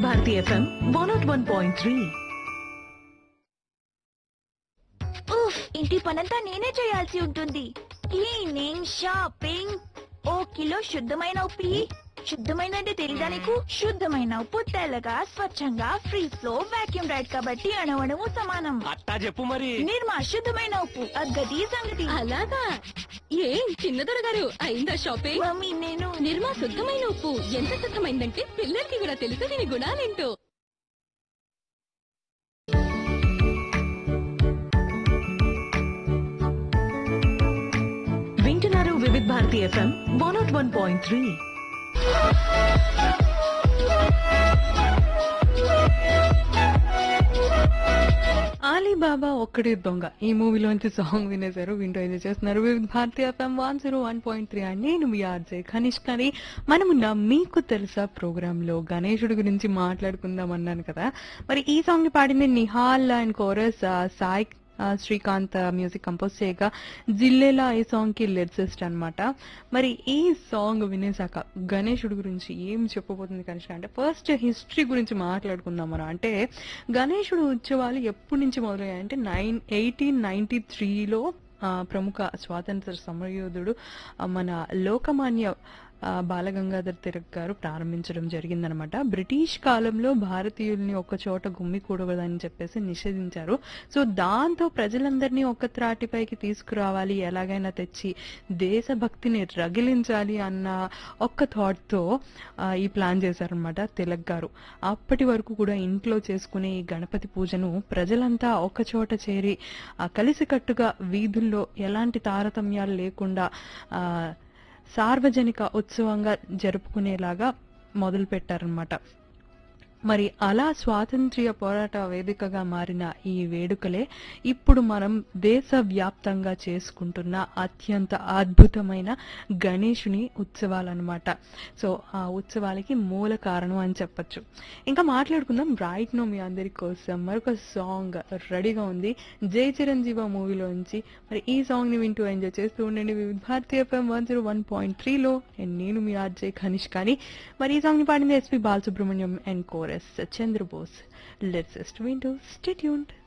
Bharati FM one not one point three ఉఫ్ ఇంటి పనంతా నేనే చేయాల్సి ఉంటుంది క్లీనింగ్ షాపింగ్ ఓ కిలో శుద్ధమైన ఉప్పు ఇయ్యి. శుద్ధమైన అంటే తెలీదా నీకు శుద్ధమైన ఉప్పు తెల్లగా స్వచ్ఛంగా ఫ్రీ ఫ్లో వాక్యూమ్ రైడ్ కాబట్టి అణవణము సమానం అట్టా చెప్పు మరి నిర్మా శుద్ధమైన ఉప్పు అగ్గది సంగతి అలాగా ఏం చిన్నదొర గారు అయిందా షాపింగ్ మమ్మీ నేను నిర్మా శుద్ధమైన ఉప్పు ఎంత శుద్ధమైందంటే పిల్లలకి కూడా తెలుసు దీని గుణాలేంటో వింటున్నారు Vividh Bharati FM one not one point three Alibaba Okkade Donga ఈ మూవీలోంచి సాంగ్ వినేశారు వింటూ ఎంజాయ్ చేస్తున్నారు Vividha Bharatiya FM one zero one point three and నేను మీ ఆర్జే ఖనిష్ కానీ మనము నా మీకు తెలుసా ప్రోగ్రామ్ లో గణేశుడి గురించి మాట్లాడుకుందాం అన్నాను కదా మరి ఈ సాంగ్ ని పాడింది నిహాల్ అండ్ కోరస్ ఆ, సాయి ఆ, శ్రీకాంత్ మ్యూజిక్ కంపోజ్ చేయగా జిల్లేలా ఈ సాంగ్ కి లిరిసిస్ట్ అన్నమాట మరి ఈ సాంగ్ వినేసాక గణేశుడి గురించి ఏం చెప్పబోతుంది కనిష్క అంటే ఫస్ట్ హిస్టరీ గురించి మాట్లాడుకుందాం మనం అంటే గణేశుడు ఉత్సవాలు ఎప్పటి నుంచి మొదలయ్యాయి అంటే నైన్ ఎయిటీన్ నైన్టీ త్రీలో ప్రముఖ స్వాతంత్ర సమరయోధుడు ఆ, మన లోకమాన్య ఆ, బాలగంగాధర్ తిలక్ గారు ప్రారంభించడం జరిగిందనమాట బ్రిటిష్ కాలంలో భారతీయుల్ని ఒక చోట గుమ్మికూడదని చెప్పేసి నిషేధించారు సో దాంతో ప్రజలందరినీ ఒక త్రాటిపైకి తీసుకురావాలి ఎలాగైనా తెచ్చి దేశభక్తిని రగిలించాలి అన్న ఒక్క థాట్తో ఈ ప్లాన్ చేశారనమాట తిలక్ గారు అప్పటి వరకు కూడా ఇంట్లో చేసుకునే ఈ గణపతి పూజను ప్రజలంతా ఒక చోట చేరి ఆ, కలిసికట్టుగా వీధుల్లో ఎలాంటి తారతమ్యాలు లేకుండా ఆ, సార్వజనిక ఉత్సవంగా జరుపుకునేలాగా మొదలు పెట్టారనమాట మరి అలా స్వాతంత్ర్య పోరాట వేదికగా మారిన ఈ వేడుకలే ఇప్పుడు మనం దేశవ్యాప్తంగా చేసుకుంటున్న అత్యంత అద్భుతమైన గణేషుని ఉత్సవాలన్నమాట సో ఆ ఉత్సవాలకి మూల కారణం అని చెప్పొచ్చు ఇంకా మాట్లాడుకుందాం రైట్ నో మీ అందరి కోసం మరొక సాంగ్ రెడీగా ఉంది జై చిరంజీవ మూవీలోంచి మరి ఈ సాంగ్ ని వింటూ ఎంజాయ్ చేస్తూ ఉండండి Vividha Bharatiya FM one zero one point త్రీలో నేను మీ ఆర్జే ఖనిష్ కానీ మరి ఈ సాంగ్ ని పాడింది SP Balasubrahmanyam and chorus Chandrabose let's వింటూ స్టేట్యూన్డ్